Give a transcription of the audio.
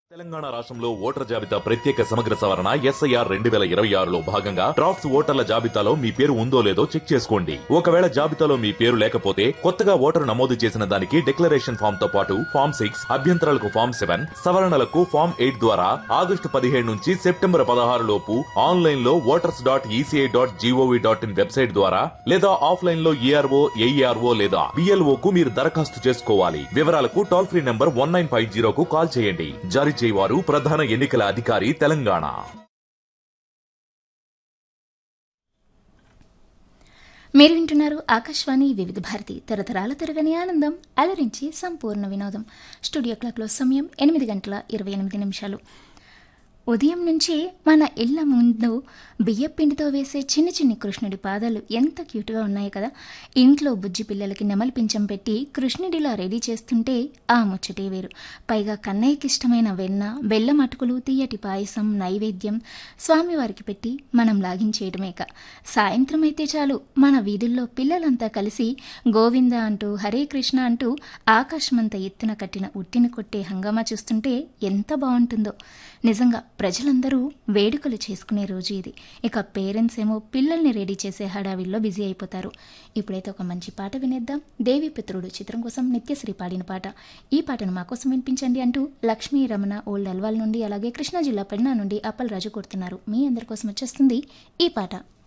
తెలంగాణ రాష్ట్రంలో ఓటర్ జాబితా ప్రత్యేక సమగ్ర సవరణ ఎస్ఐఆర్ రెండు వేల ఇరవై ఆరులో భాగంగా డ్రాఫ్ట్స్ ఓటర్ల జాబితాలో మీ పేరు ఉందో లేదో చెక్ చేసుకోండి ఒకవేళ జాబితాలో మీ పేరు లేకపోతే కొత్తగా ఓటరు నమోదు చేసిన దానికి డిక్లరేషన్ ఫామ్ తో పాటు ఫామ్ సిక్స్ అభ్యంతరాలకు ఫామ్ సెవెన్ సవరణలకు ఫామ్ ఎయిట్ ద్వారా ఆగస్టు పదిహేడు నుంచి సెప్టెంబర్ పదహారు లోపు ఆన్లైన్ లో voters dot ECI dot GOV dot in website ద్వారా లేదా ఆఫ్లైన్ లో ఏఆర్ఓ ఏఈఆర్ఓ లేదా బిఎల్ఓ కు మీరు దరఖాస్తు చేసుకోవాలి వివరాలకు toll free number one nine five జీరోకు కాల్ చేయండి జారీ చేయవారు ప్రధాన ఎన్నికల అధికారి తెలంగాణ మీరు వింటున్నారు ఆకాశవాణి వివిధ భారతి తరతరాల తిరగని ఆనందం అలరించి సంపూర్ణ వినోదం స్టూడియో క్లాక్లో సమయం ఎనిమిది గంటల ఇరవై ఎనిమిది నిమిషాలు ఉదయం నుంచి మన ఇళ్ల ముందు బియ్యపిండితో వేసే చిన్ని చిన్ని కృష్ణుడి పాదాలు ఎంత క్యూట్గా ఉన్నాయి కదా ఇంట్లో బుజ్జి పిల్లలకి నెమలి పింఛం పెట్టి కృష్ణుడిలా రెడీ చేస్తుంటే ఆ ముచ్చటే వేరు పైగా కన్నయ్యకి ఇష్టమైన వెన్న బెల్లం అటుకులు తీయటి పాయసం నైవేద్యం స్వామివారికి పెట్టి మనం లాగించేయడమేక సాయంత్రం అయితే చాలు మన వీధుల్లో పిల్లలంతా కలిసి గోవింద అంటూ హరే కృష్ణ అంటూ ఆకాశమంత ఎత్తున కట్టిన ఉట్టిని కొట్టే హంగామా చూస్తుంటే ఎంత బాగుంటుందో నిజంగా ప్రజలందరూ వేడుకలు చేసుకునే రోజు ఇది ఇక పేరెంట్స్ ఏమో పిల్లల్ని రెడీ చేసే హడావిల్లో బిజీ అయిపోతారు ఇప్పుడైతే ఒక మంచి పాట వినేద్దాం దేవి పితృడు చిత్రం కోసం నిత్యశ్రీ పాడిన పాట ఈ పాటను మా కోసం వినిపించండి అంటూ లక్ష్మీ రమణ ఓల్డ్ అల్వాల్ నుండి అలాగే కృష్ణా జిల్లా పెన్నా నుండి అప్పల్ రాజు కొడుతున్నారు మీ అందరి కోసం వచ్చేస్తుంది ఈ పాట